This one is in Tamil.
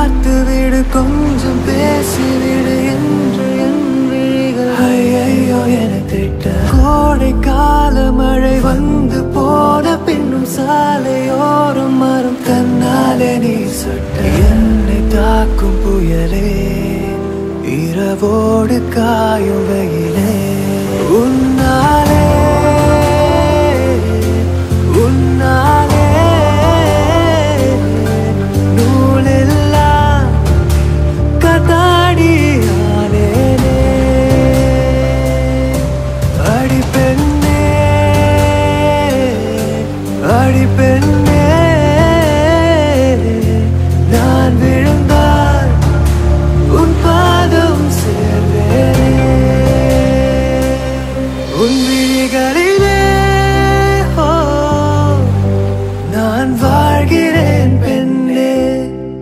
பார்த்து விடு கொஞ்சம் பேசிவிடு என்று என் விழிகள் ஐயையோ என திட்ட கோடை கால மழை வந்து போன பின்னும் சாலையோரம் மரம் தன்னாலே நீ சொட்ட என்னை தாக்கும் புயலே இரவோடு காயும் வெயிலே உன்